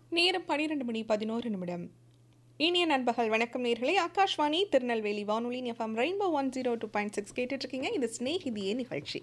நேரம் பன்னிரெண்டு மணி பதினோரு நிமிடம் இனிய நண்பர்கள் வணக்கம் நேர்களே ஆகாஷ்வாணி திருநெல்வேலி வானொலி FM rainbow one zero two point six கேட்டுட்டு இருக்கீங்க இது ஸ்நேகிதியே நிகழ்ச்சி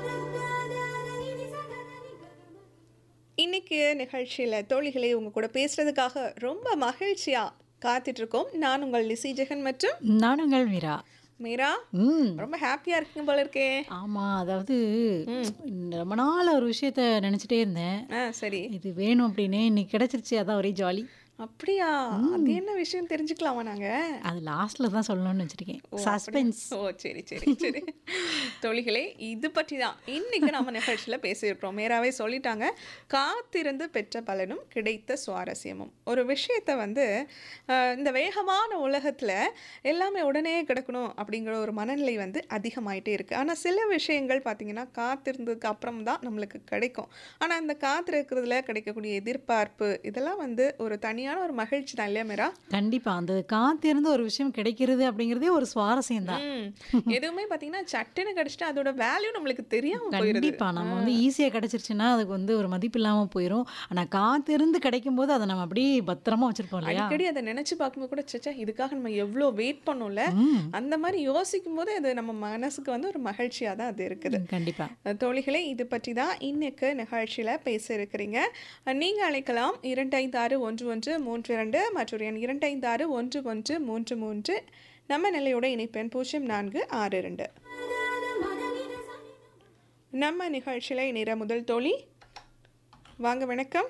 இன்னைக்கு நிகழ்ச்சியில் தோழிகளே உங்க கூட பேசுறதுக்காக ரொம்ப மகிழ்ச்சியா காத்துட்டு இருக்கோம் நான் உங்கள் லிசி ஜெகன் மற்றும் நானுங்கள் மீரா மீரா ம் ரொம்ப ஹாப்பியா இருக்குங்க போல இருக்கே ஆமா அதாவது ரொம்ப நாள் ஒரு விஷயத்த நினைச்சிட்டே இருந்தேன் ஆ சரி இது வேணும் அப்படின்னு இன்னைக்கு கிடைச்சிருச்சு அதான் ஒரே ஜாலி அப்படியா அது என்ன விஷயம் தெரிஞ்சுக்கலாமா நாங்க அது லாஸ்ட்ல தான் சொல்லணும்னு வச்சிருக்கேன் சஸ்பென்ஸ் ஓ சரி சரி சரி தோழிகளே இது பற்றி தான் இன்னைக்கு நம்ம நிகழ்ச்சியில் பேசியிருக்கிறோம் மேராவே சொல்லிட்டாங்க காத்திருந்து பெற்ற பலனும் கிடைத்த சுவாரஸ்யமும் ஒரு விஷயத்தை வந்து அஹ், இந்த வேகமான உலகத்தில் எல்லாமே உடனே கிடக்கணும் அப்படிங்கிற ஒரு மனநிலை வந்து அதிகமாயிட்டே இருக்குது ஆனால் சில விஷயங்கள் பார்த்தீங்கன்னா காத்திருந்ததுக்கு அப்புறம் தான் நம்மளுக்கு கிடைக்கும் ஆனால் அந்த காத்திருக்கிறதுல கிடைக்கக்கூடிய எதிர்பார்ப்பு இதெல்லாம் வந்து ஒரு தனியான ஒரு மகிழ்ச்சி தான் இல்லையா மேரா கண்டிப்பா அந்த காத்திருந்து ஒரு விஷயம் கிடைக்கிறது அப்படிங்கிறதே ஒரு சுவாரஸ்யம் தான் ம். எதுவுமே பாத்தீங்கன்னா சட்டுன்னு கிடைச்சிட்டு அதோட வேல்யூ நம்மளுக்கு தெரியாம போயிருது கண்டிப்பா நம்ம வந்து ஈஸியா கிடைச்சிருச்சுன்னா அதுக்கு வந்து ஒரு மதிப்பு இல்லாம போயிடும் ஆனா காத்திருந்து கிடைக்கும் போது அதை நம்ம அப்படியே பத்திரமா வச்சிருப்போம் இல்லையா அடிக்கடி அதை நினைச்சு பார்க்கும்போது கூட சச்சா இதுக்காக நம்ம எவ்வளோ வெயிட் பண்ணோம்ல ம், அந்த மாதிரி யோசிக்கும் போது அது நம்ம மனசுக்கு வந்து ஒரு மகிழ்ச்சியா தான் அது இருக்குது கண்டிப்பா அஹ் தோழிகளே இது பற்றி தான் இன்னைக்கு நிகழ்ச்சியில் பேச இருக்கிறீங்க அஹ் நீங்க அழைக்கலாம் இரண்டு ஐந்து ஆறு ஒன்று ஒன்று மூன்று இரண்டு மற்றொரு எண் இரண்டு ஐந்து ஆறு ஒன்று ஒன்று மூன்று மூன்று நம்ம நிலையோட இணைப்பெண் பூஜ்ஜியம் நான்கு ஆறு ரெண்டு நம்ம நிகழ்ச்சியில் இணைற முதல் தோழி வாங்க வணக்கம்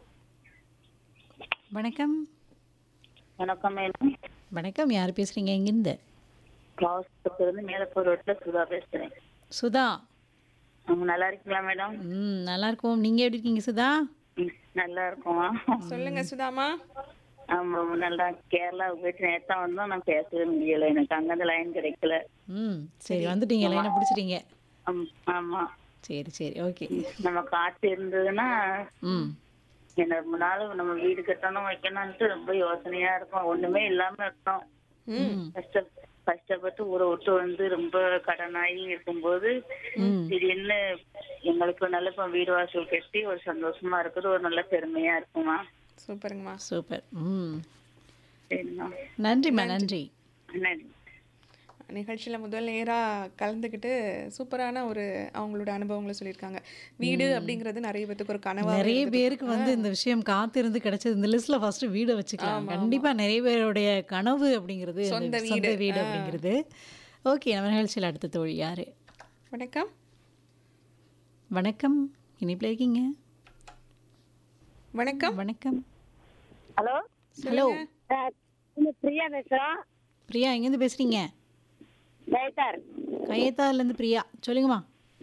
வணக்கம் வணக்கம் மேடம் வணக்கம் யார் பேசுறீங்க எங்கிருந்து கிளாஸ்ல இருந்து மேலப்பூர் ரோட்ல சுதா பேசுறேன் சுதா அவங்க நல்லா இருக்கீங்களா மேடம் ம் நல்லா இருக்கோம் நீங்க எப்படி இருக்கீங்க சுதா ம், நல்லா இருக்கோமா சொல்லுங்க சுதாமா ஆமா நல்லா கேரளா போயிட்டு நேத்தா வந்தோம் நான் பேசவே முடியல எனக்கு அங்கிருந்து லைன் கிடைக்கல ம் சரி வந்துட்டீங்க லைனை பிடிச்சிட்டீங்க ஆம், ஆமா சரி சரி ஓகே நம்ம காத்து இருந்ததுன்னா ம் என்ன ரொம்ப நாள் நம்ம வீடு கட்டணும் வைக்கணும்ட்டு ரொம்ப யோசனையா இருக்கும் ஒண்ணுமே இல்லாம இருக்கோம் ம் கஷ்ட கஷ்டப்பட்டு ஊரை விட்டு வந்து ரொம்ப கடனாகி இருக்கும்போது திடீர்னு எங்களுக்கு ஒரு நல்ல இப்ப வீடு வாசல் கட்டி ஒரு சந்தோஷமா இருக்குது ஒரு நல்ல பெருமையா இருக்குமா சூப்பருங்கம்மா சூப்பர் ம் சரிம்மா நன்றிம்மா நன்றி நன்றி நிகழ்ச்சியில் முதல் நேராக கலந்துக்கிட்டு சூப்பரான ஒரு அவங்களோட அனுபவங்களை சொல்லியிருக்காங்க வீடு அப்படிங்கிறது நிறைய பேத்துக்கு ஒரு கனவா நிறைய பேருக்கு வந்து இந்த விஷயம் காத்திருந்து கிடைச்சது இந்த லிஸ்ட்ல ஃபர்ஸ்ட் வீடை வச்சுக்கலாம் கண்டிப்பா நிறைய பேருடைய கனவு அப்படிங்கிறது இந்த சொந்த சொந்த வீடு. வீடு அப்படிங்கிறது ஓகே நம்ம நிகழ்ச்சியில் அடுத்த தோழி யாரு வணக்கம் வணக்கம் இனிப்பில் இருக்கீங்க வணக்கம் வணக்கம் ஹலோ ஹலோ பிரியா பேசுறோம் பிரியா எங்கேருந்து பேசுறீங்க ரைட்டர் கையத்தாலேருந்து பிரியா சொல்லுங்கம்மா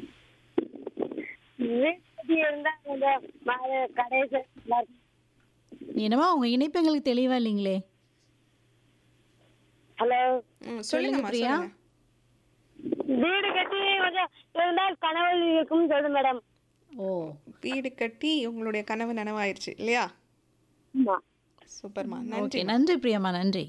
வீட்டு இருந்தா கொஞ்சம் மாத கடைசி என்னம்மா உங்க இணைப்பு எங்களுக்கு தெளிவா இல்லைங்களே ஹலோ ம் சொல்லுங்கம்மா பிரியா. சொல்லுங்க வீடு கட்டி கொஞ்சம் இருந்தால் கனவு இருக்கும்னு சொல்லுங்க மேடம் ஓ வீடு கட்டி உங்களுடைய கனவு நனவாயிருச்சு இல்லையா ஆமா சூப்பர்மா நன்றி ஓகே நன்றி பிரியாம்மா நன்றி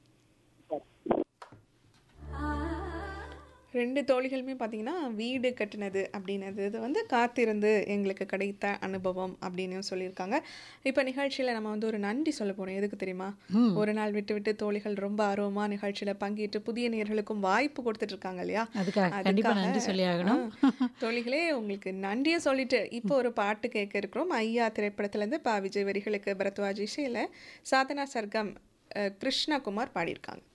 ரெண்டு தோழிகளுமே பார்த்தீங்கன்னா வீடு கட்டினது அப்படின்னது இது வந்து காத்திருந்து எங்களுக்கு கிடைத்த அனுபவம் அப்படின்னு சொல்லியிருக்காங்க இப்போ நிகழ்ச்சியில் நம்ம வந்து ஒரு நன்றி சொல்ல போறோம் எதுக்கு தெரியுமா ஒரு நாள் விட்டு விட்டு தோழிகள் ரொம்ப ஆர்வமாக நிகழ்ச்சியில் பங்கேற்று புதிய நேர்களுக்கும் வாய்ப்பு கொடுத்துட்டு இருக்காங்க இல்லையா அதுக்காக கண்டிப்பா அதுக்காக, நன்றி சொல்லி ஆகணும் ஆ, தோழிகளே உங்களுக்கு நன்றியை சொல்லிட்டு இப்போ ஒரு பாட்டு கேட்க இருக்கிறோம் ஐயா திரைப்படத்துலேருந்து பா விஜய் வரிகளுக்கு பரத்வாஜ் இசையில் சாதனா சர்க்கம் அஹ், கிருஷ்ணகுமார் பாடியிருக்காங்க